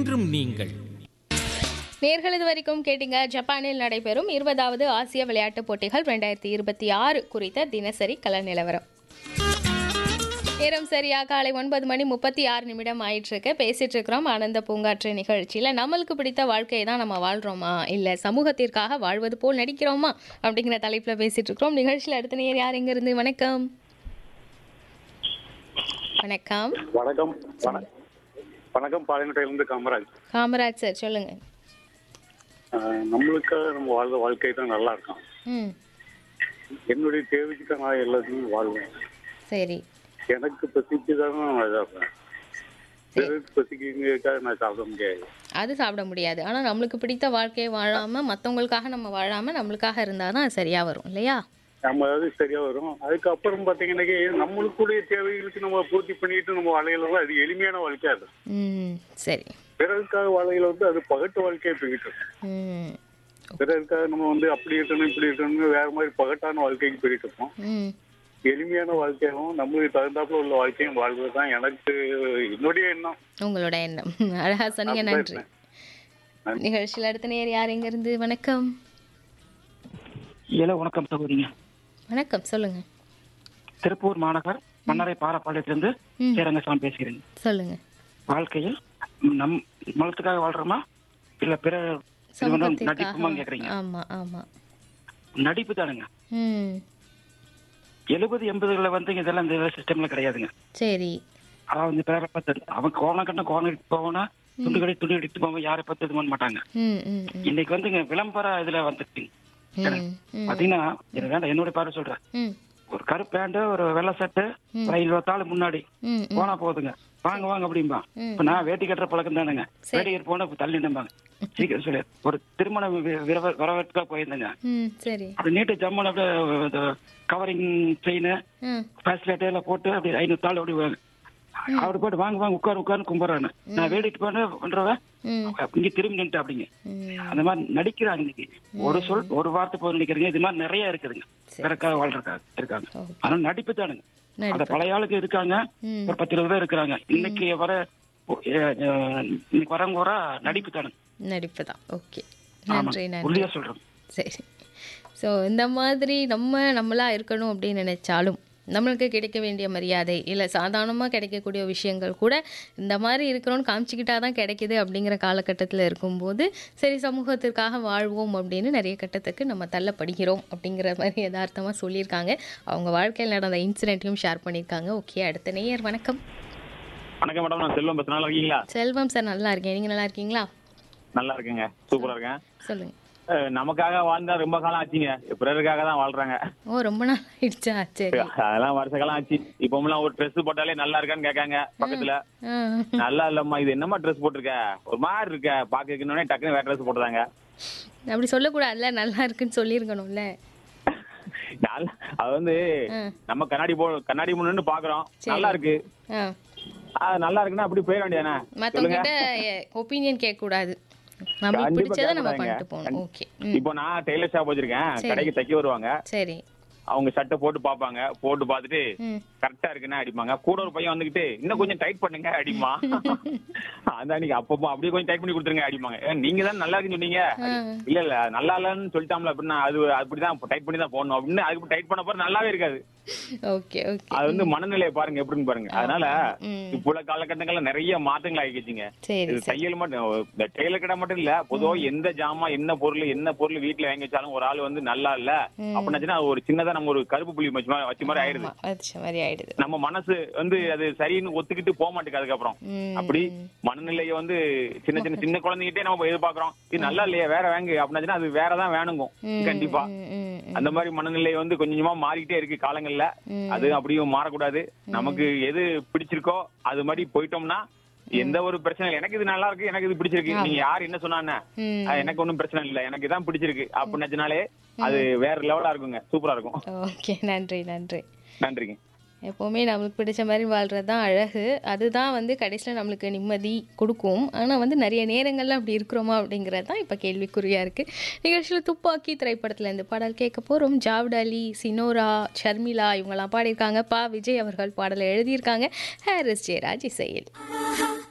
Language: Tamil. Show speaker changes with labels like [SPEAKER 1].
[SPEAKER 1] என்றும் நீங்கள்
[SPEAKER 2] நேர்கள் இது வரைக்கும் கேட்டீங்க ஜப்பானில் நடைபெறும் இருபதாவது ஆசிய விளையாட்டுப் போட்டிகள் ரெண்டாயிரத்தி இருபத்தி ஆறு குறித்த தினசரி கல நிலவரம் நேரம் சரியா காலை ஒன்பது மணி முப்பத்தி ஆறு நிமிடம் ஆயிட்டு இருக்கு பேசிட்டு இருக்கிறோம் ஆனந்த பூங்காற்று நிகழ்ச்சியில நம்மளுக்கு பிடித்த வாழ்க்கையை தான் நம்ம வாழ்றோமா இல்ல சமூகத்திற்காக வாழ்வது போல் நடிக்கிறோமா அப்படிங்கிற தலைப்புல பேசிட்டு இருக்கிறோம் நிகழ்ச்சியில் அடுத்த நேர் யார் எங்க இருந்து வணக்கம் வணக்கம்
[SPEAKER 3] வணக்கம் வண- வணக்கம் பாளையங்கோட்டையிலிருந்து காமராஜ்
[SPEAKER 2] காமராஜ் சார் சொல்லுங்க
[SPEAKER 3] ஆஹ் நம்மளுக்காக நம்ம வாழ்ற வாழ்க்கை தான் நல்லா இருக்கும்
[SPEAKER 2] ம்
[SPEAKER 3] என்னுடைய தேவைக்கு தான் நான் எல்லாத்தையும் வாழ்வேன்
[SPEAKER 2] சரி
[SPEAKER 3] எனக்கு பசிக்கு தான் நான் இதாகிறேன் பிறருக்கு பசிக்குங்கிறதுக்காக நான் சாப்பிட முடியாது
[SPEAKER 2] அது சாப்பிட முடியாது ஆனால் நம்மளுக்கு பிடித்த வாழ்க்கையை வாழாம மற்றவங்களுக்காக நம்ம வாழாம நம்மளுக்காக இருந்தால் தான் சரியா வரும் இல்லையா
[SPEAKER 3] நம்ம அது சரியா வரும் அதுக்கப்புறம் பார்த்தீங்கன்னாக்கி நம்மளுக்குடைய தேவைகளுக்கு நம்ம பூர்த்தி பண்ணிட்டு நம்ம வாழ்க்கையில அது எளிமையான வாழ்க்கையா இருக்கும்
[SPEAKER 2] ம் சரி
[SPEAKER 3] பிறருக்காக வாழ்க்கையில வந்து அது பகட்டு வாழ்க்கையை போயிட்டு இருக்கும்
[SPEAKER 2] ம்
[SPEAKER 3] பிறருக்காக நம்ம வந்து அப்படி இருக்கணும் இப்படி இருக்கணும் வேற மாதிரி பகட்டான வாழ்க்கைக்கு போயிட்டு இருப்போம்
[SPEAKER 2] ம்
[SPEAKER 3] எளிமையான வாழ்க்கையாகவும் நம்மளுக்கு தகுந்தாப்புல உள்ள வாழ்க்கையும் வாழ்வது தான் எனக்கு என்னுடைய எண்ணம்
[SPEAKER 2] உங்களோட எண்ணம் அழகா சொன்னீங்க நன்றி நிகழ்ச்சியில் அடுத்த நேர் யார் எங்க இருந்து வணக்கம்
[SPEAKER 4] ஏல வணக்கம் சகோதரிங்க
[SPEAKER 2] வணக்கம் சொல்லுங்க
[SPEAKER 4] திருப்பூர் மாநகர் மன்னரை பாரப்பாளையத்திலிருந்து
[SPEAKER 2] ம்.
[SPEAKER 4] சேரங்கசாமி பேசுகிறேன்
[SPEAKER 2] சொல்லுங்க
[SPEAKER 4] வாழ்க்கையில் நம் மலத்துக்காக வாழ்றோமா இல்ல பிற இது வந்து நடிப்புமா
[SPEAKER 2] சமூகத்திற்காக
[SPEAKER 4] கேக்குறீங்க
[SPEAKER 2] ஆமா ஆமா
[SPEAKER 4] நடிப்பு தானுங்க
[SPEAKER 2] ம்
[SPEAKER 4] எழுபது எண்பதுல வந்து இதெல்லாம் இந்த சிஸ்டம்ல கிடையாதுங்க
[SPEAKER 2] சரி
[SPEAKER 4] அதாவது இந்த பேரை பார்த்து அவன் கோணம் கட்ட கோணம் எடுத்து போவனா துண்டு கடை துணி எடுத்து போவோம் யாரை பார்த்து இது பண்ண மாட்டாங்க
[SPEAKER 2] ம் ம் ம்
[SPEAKER 4] இன்னைக்கு வந்துங்க விளம்பர இதுல வந்துட்டு
[SPEAKER 2] ம் ம்
[SPEAKER 4] பாத்தீங்கன்னா இது வேண்டாம் என்னோட பார்வை சொல்றேன்
[SPEAKER 2] ம்
[SPEAKER 4] ஒரு கருப்பு பேண்ட் ஒரு வெள்ளை சட்டை ஒரு இருபத்தாள் முன்னாடி
[SPEAKER 2] ம் ம்
[SPEAKER 4] போனா போதுங்க வாங்க வாங்க அப்படிம்பா இப்ப நான் வேட்டி கட்டுற பழக்கம் தானுங்க வேட்டி கட்டு போனா இப்ப தள்ளி நின்பாங்க சீக்கிரம் சொல்லு ஒரு திருமண வி- விரவ- வரவேற்பா போயிருந்தேங்க
[SPEAKER 2] ம் சரி
[SPEAKER 4] அப்படி நீட்டு ஜம்முன்னு அப்படியே கவரிங் செயின்
[SPEAKER 2] ம்
[SPEAKER 4] ஃபேசிலிட்டி எல்லாம் போட்டு அப்படி ஐநூறு தாள் அப்படி வாங்க அப்படி போட்டு வாங்க வாங்க உட்காரு உட்காரு கும்பிட்றானு நான் வேடிட்டு போன பண்றவன்
[SPEAKER 2] ம்
[SPEAKER 4] இங்க திரும்பி நின்ட்டு அப்படிங்க
[SPEAKER 2] ம்
[SPEAKER 4] அந்த மாதிரி நடிக்கிறாங்க இன்னைக்கு ஒரு சொல் ஒரு வார்த்தை போது நடிக்கிறீங்க இது மாதிரி நிறைய இருக்குதுங்க பிறக்காக வாழ்றதுக்காக இருக்காங்க
[SPEAKER 2] ஓகே.
[SPEAKER 4] ஆனா நடிப்பு தானுங்க
[SPEAKER 2] நடிப்பு.
[SPEAKER 4] அந்த பழைய ஆளுக்கு இருக்காங்க
[SPEAKER 2] ம்.
[SPEAKER 4] ஒரு பத்து இருபது பேர் இருக்கிறாங்க இன்னைக்கு வர அஹ், அஹ், இன்னைக்கு வரவங்க பூரா நடிப்பு தானுங்க
[SPEAKER 2] நடிப்பு தான் ஓகே
[SPEAKER 4] ஆமா
[SPEAKER 2] நன்றி நன்றி
[SPEAKER 4] உறுதியா சொல்றேன்
[SPEAKER 2] சரி ஸோ இந்த மாதிரி நம்ம நம்மளா இருக்கணும் அப்படின்னு நினைச்சாலும் நம்மளுக்கு கிடைக்க வேண்டிய மரியாதை இல்லை சாதாரணமாக கிடைக்கக்கூடிய விஷயங்கள் கூட இந்த மாதிரி இருக்கிறோன்னு காமிச்சிக்கிட்டா தான் கிடைக்குது அப்படிங்கிற காலகட்டத்தில் இருக்கும்போது சரி சமூகத்திற்காக வாழ்வோம் அப்படின்னு நிறைய கட்டத்துக்கு நம்ம தள்ளப்படுகிறோம் அப்படிங்கிற மாதிரி யதார்த்தமாக சொல்லியிருக்காங்க அவங்க வாழ்க்கையில் நடந்த இன்சிடென்ட்டையும் ஷேர் பண்ணியிருக்காங்க ஓகே அடுத்த நேயர் வணக்கம்
[SPEAKER 5] வணக்கம் மேடம் நான் செல்வம் பேசுறேன் நல்லா இருக்கீங்களா
[SPEAKER 2] செல்வம் சார் நல்லா இருக்கேன் நீங்கள் நல்லா இருக்கீங்களா
[SPEAKER 5] நல்லா இருக்கேங்க சூப்பரா இருக்கேன்
[SPEAKER 2] சொல்லுங்கள்
[SPEAKER 5] அஹ் நமக்காக வாழ்ந்தா ரொம்ப காலம் ஆச்சுங்க பிறருக்காக தான் வாழ்றாங்க
[SPEAKER 2] ஓ ரொம்ப நாள் ஆயிடுச்சா சரி
[SPEAKER 5] அதெல்லாம் வருஷ காலம் ஆச்சு இப்போமெல்லாம் ஒரு ட்ரெஸ் போட்டாலே நல்லா இருக்கான்னு கேட்காங்க பக்கத்துல
[SPEAKER 2] ஆ
[SPEAKER 5] நல்லா இல்லம்மா இது என்னம்மா ட்ரெஸ் போட்டிருக்க ஒரு மாதிரி இருக்க பாக்கணுன்னே டக்குன்னு வேற ட்ரெஸ் போட்டுறாங்க
[SPEAKER 2] அப்படி சொல்லக்கூடாதுல்ல நல்லா இருக்குன்னு சொல்லியிருக்கணும்ல
[SPEAKER 5] நல்லா அது வந்து
[SPEAKER 2] ஆ.
[SPEAKER 5] நம்ம கண்ணாடி போ கண்ணாடி முன்னு பாக்குறோம்
[SPEAKER 2] சரி.
[SPEAKER 5] நல்லா இருக்கு
[SPEAKER 2] ஆ
[SPEAKER 5] அது நல்லா இருக்குன்னா அப்படி போயிட வேண்டியதானே
[SPEAKER 2] மற்றவங்க கிட்ட ஒப்பீனியன் கேட்கக்கூடாது நம்மளுக்கு
[SPEAKER 5] கண்டிப்பா
[SPEAKER 2] பிடிச்சதை நம்ம
[SPEAKER 5] கேட்கக்கூடாதுங்க.
[SPEAKER 2] பண்ணிட்டு போகணும் ஓகே ம்
[SPEAKER 5] இப்போ நான் டெய்லர் ஷாப் வச்சிருக்கேன்
[SPEAKER 2] சரி.
[SPEAKER 5] கடைக்கு தைக்க வருவாங்க
[SPEAKER 2] சரி
[SPEAKER 5] அவங்க சட்டை போட்டு பாப்பாங்க போட்டு பார்த்துட்டு
[SPEAKER 2] ம்
[SPEAKER 5] கரெக்டா இருக்குன்னா அடிப்பாங்க கூட ஒரு பையன் வந்துகிட்டு இன்னும் கொஞ்சம் டைட் பண்ணுங்க அடிமா அதான் நீங்க அப்பப்போ அப்படியே கொஞ்சம் டைட் பண்ணி கொடுத்துருங்க அடிப்பாங்க ஏ, நீங்க தான் நல்லா இருக்குன்னு சொன்னீங்க இல்ல இல்ல நல்லா இல்லன்னு சொல்லிட்டாம்ல அப்படின்னா அது அப்படிதான் டைட் பண்ணி தான் போடணும் அப்படின்னு அதுக்கு டைட் பண்ண போற நல்லாவே இருக்காது
[SPEAKER 2] ஓகே ஓகே
[SPEAKER 5] அது வந்து மனநிலையை பாருங்க எப்படின்னு பாருங்க அதனால
[SPEAKER 2] ம்.
[SPEAKER 5] இப்போ உள்ள காலகட்டங்கள்ல நிறைய மாற்றங்கள் ஆகிக்கிச்சுங்க
[SPEAKER 2] சரி
[SPEAKER 5] இது
[SPEAKER 2] சரி
[SPEAKER 5] தையல் மட்டும் இந்த டெய்லர் கடை மட்டும் இல்ல பொதுவா எந்த ஜாமான் என்ன பொருள் என்ன பொருள் வீட்டுல வாங்கி வச்சாலும் ஒரு ஆள் வந்து நல்லா இல்ல அப்படின்னாச்சுன்னா அது ஒரு சின்னதா நம்ம ஒரு கருப்பு புள்ளி வச்ச மாதிரி வச்ச மாதிரி ஆயிடுது
[SPEAKER 2] ஆமா, வச்ச மாதிரி ஆயிடுது
[SPEAKER 5] நம்ம மனசு வந்து அது சரின்னு ஒத்துக்கிட்டு போக மாட்டேங்குது அதுக்கப்புறம்
[SPEAKER 2] ம்
[SPEAKER 5] அப்படி மனநிலையை வந்து சின்ன சின்ன சின்ன குழந்தைகிட்டே நம்ம எதிர்பார்க்கறோம் இது நல்லா இல்லையா வேற வாங்கு அப்படின்னாச்சுன்னா அது வேறதான் வேணுங்கும்
[SPEAKER 2] ம்,
[SPEAKER 5] கண்டிப்பா
[SPEAKER 2] ம், ம், ம்.
[SPEAKER 5] அந்த மாதிரி மனநிலை வந்து கொஞ்சம் கொஞ்சமா மாறிக்கிட்டே இருக்கு காலங்கள்ல
[SPEAKER 2] ம்.
[SPEAKER 5] அது அப்படியும் மாறக்கூடாது நமக்கு எது பிடிச்சிருக்கோ அது மாதிரி போயிட்டோம்னா எந்த ஒரு பிரச்சனை இல்லை எனக்கு இது நல்லா இருக்கு எனக்கு இது பிடிச்சிருக்கு நீங்க யார் என்ன சொன்னானே
[SPEAKER 2] ம்.
[SPEAKER 5] அஹ் எனக்கு ஒன்றும் பிரச்சனை இல்லை எனக்கு இதான் பிடிச்சிருக்கு அப்படின்னாச்சுனாலே அது வேற லெவலா இருக்குங்க சூப்பரா இருக்கும்
[SPEAKER 2] ஓகே நன்றி நன்றி
[SPEAKER 5] நன்றிங்க
[SPEAKER 2] எப்போவுமே நம்மளுக்கு பிடிச்ச மாதிரி வாழ்கிறது தான் அழகு அதுதான் வந்து கடைசியில் நம்மளுக்கு நிம்மதி கொடுக்கும் ஆனால் வந்து நிறைய நேரங்களில் அப்படி இருக்கிறோமா அப்படிங்கிறது தான் இப்போ கேள்விக்குறியாக இருக்குது நிகழ்ச்சியில் துப்பாக்கி திரைப்படத்தில் இந்த பாடல் கேட்க போகிறோம் ஜாவ்ட் அலி சினோரா ஷர்மிளா இவங்கெல்லாம் பாடியிருக்காங்க பா விஜய் அவர்கள் பாடலை எழுதியிருக்காங்க ஹாரிஸ் ஜெயராஜ் இசையில்